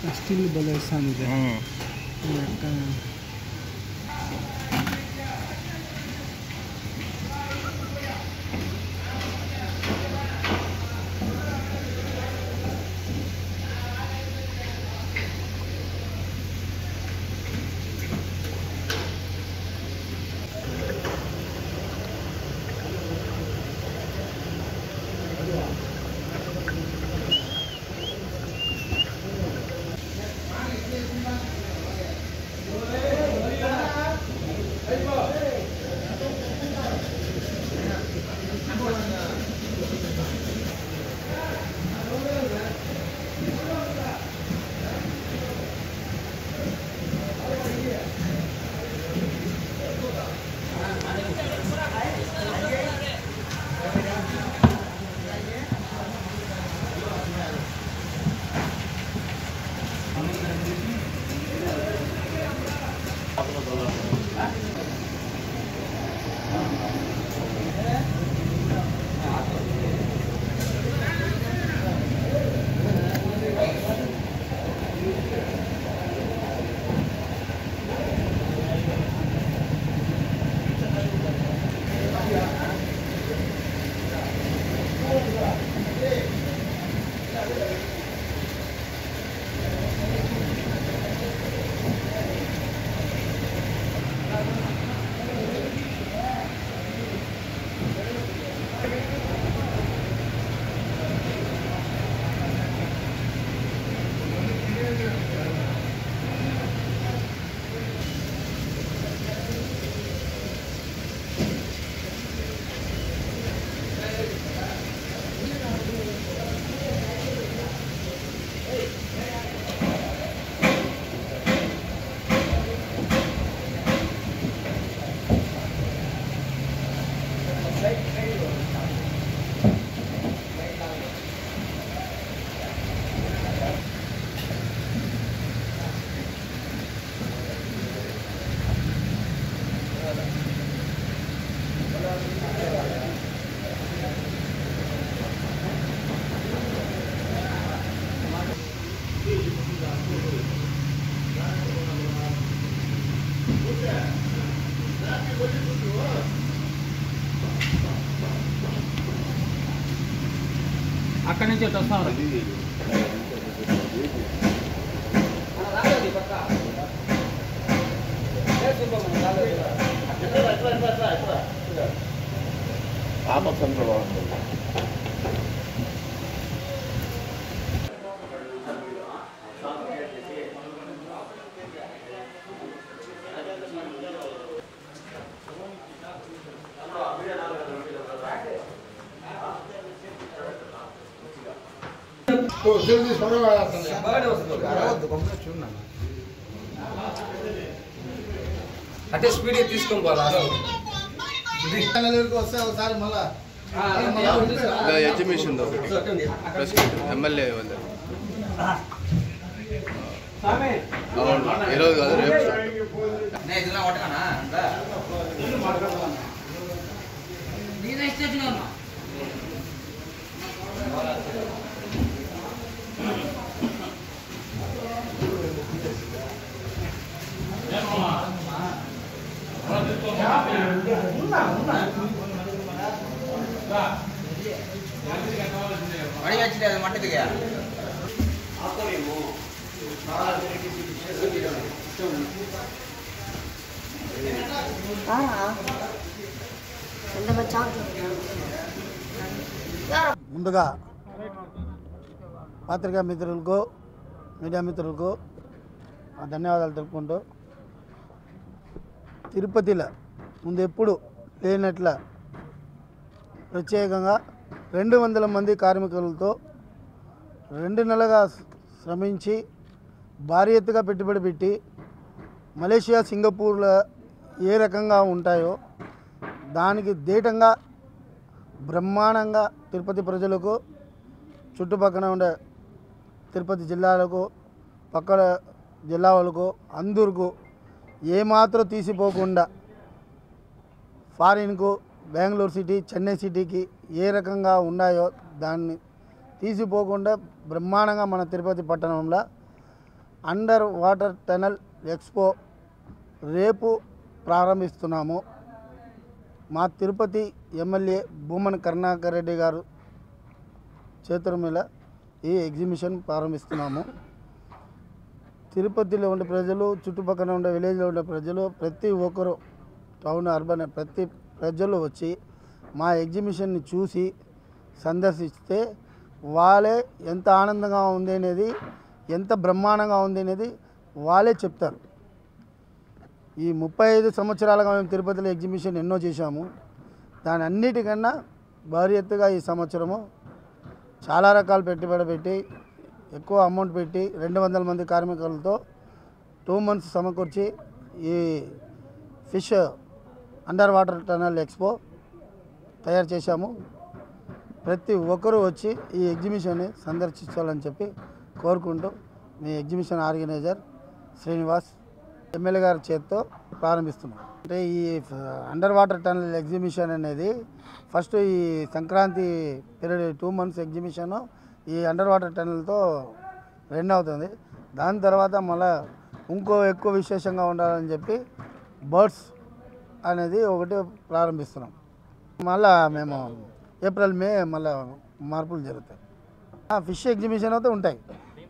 Still భలే వస్తుంది ఇది. ఈ యొక్క అక్కడి నుంచి ఎటు వస్తాం రా. అంటే స్పీడ్ తీసుకొని పోవాలా వస్తే ఒకసారి మళ్ళా ఎగ్జిబిషన్ ఒకటి ప్రెస్ మీట్ ఎమ్మెల్యే వాళ్ళు అవును ఈరోజు కాదు రేపు స్టార్ట్ ముందుగా పత్రికా మిత్రులకు మీడియా మిత్రులకు ఆ ధన్యవాదాలు తెలుపుకుంటూ తిరుపతిలో ముందు ఎప్పుడు లేనట్ల ప్రత్యేకంగా రెండు వందల మంది కార్మికులతో రెండు నెలలుగా శ్రమించి భారీ ఎత్తుగా పెట్టుబడి పెట్టి మలేషియా సింగపూర్లో ఏ రకంగా ఉంటాయో దానికి దీటంగా బ్రహ్మాండంగా తిరుపతి ప్రజలకు చుట్టుపక్కల ఉండే తిరుపతి జిల్లాలకు పక్కన జిల్లా వాళ్ళకు అందరికీ ఏమాత్రం తీసిపోకుండా ఫారిన్కు బెంగళూరు సిటీ చెన్నై సిటీకి ఏ రకంగా ఉన్నాయో దాన్ని తీసిపోకుండా బ్రహ్మాండంగా మన తిరుపతి పట్టణంలో అండర్ వాటర్ టనల్ ఎక్స్పో రేపు ప్రారంభిస్తున్నాము మా తిరుపతి ఎమ్మెల్యే భూమన్ కరుణాకర్ రెడ్డి గారు చేతుల మీద ఈ ఎగ్జిబిషన్ ప్రారంభిస్తున్నాము తిరుపతిలో ఉండే ప్రజలు చుట్టుపక్కల ఉండే విలేజ్లో ఉండే ప్రజలు ప్రతి ఒక్కరు టౌన్ అర్బన్ ప్రతి ప్రజలు వచ్చి మా ఎగ్జిబిషన్ని చూసి సందర్శిస్తే వాళ్ళే ఎంత ఆనందంగా ఉంది అనేది ఎంత బ్రహ్మాండంగా ఉంది అనేది వాళ్ళే చెప్తారు ఈ ముప్పై ఐదు సంవత్సరాలుగా మేము తిరుపతిలో ఎగ్జిబిషన్ ఎన్నో చేశాము దాని అన్నిటికన్నా భారీ ఎత్తుగా ఈ సంవత్సరము చాలా రకాల పెట్టుబడి పెట్టి ఎక్కువ అమౌంట్ పెట్టి రెండు వందల మంది కార్మికులతో టూ మంత్స్ సమకూర్చి ఈ fish under water tunnel expo తయారు చేశాము ప్రతి ఒక్కరూ వచ్చి ఈ ఎగ్జిబిషన్ని సందర్శించాలని చెప్పి కోరుకుంటూ మీ ఎగ్జిబిషన్ ఆర్గనైజర్ శ్రీనివాస్ ఎమ్మెల్యే గారి చేతితో ప్రారంభిస్తున్నాం అంటే ఈ అండర్ వాటర్ టనల్ ఎగ్జిబిషన్ అనేది ఫస్ట్ ఈ Sankranti period two months exhibition ఈ అండర్ వాటర్ టనల్తో రన్ అవుతుంది దాని తర్వాత మళ్ళా ఇంకో ఎక్కువ విశేషంగా ఉండాలని చెప్పి బర్డ్స్ అనేది ఒకటి ప్రారంభిస్తున్నాం మళ్ళా మేము ఏప్రిల్ మే మళ్ళా మార్పులు జరుగుతాయి ఫిష్ ఎగ్జిబిషన్ అయితే ఉంటాయి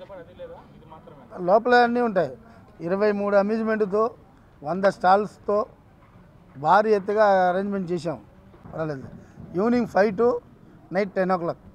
లోపల అన్నీ ఉంటాయి ఇరవై మూడు అమ్యూజ్మెంట్తో వంద స్టాల్స్తో భారీ ఎత్తుగా అరేంజ్మెంట్ చేసాం పర్వాలేదు evening five to night ten oh clock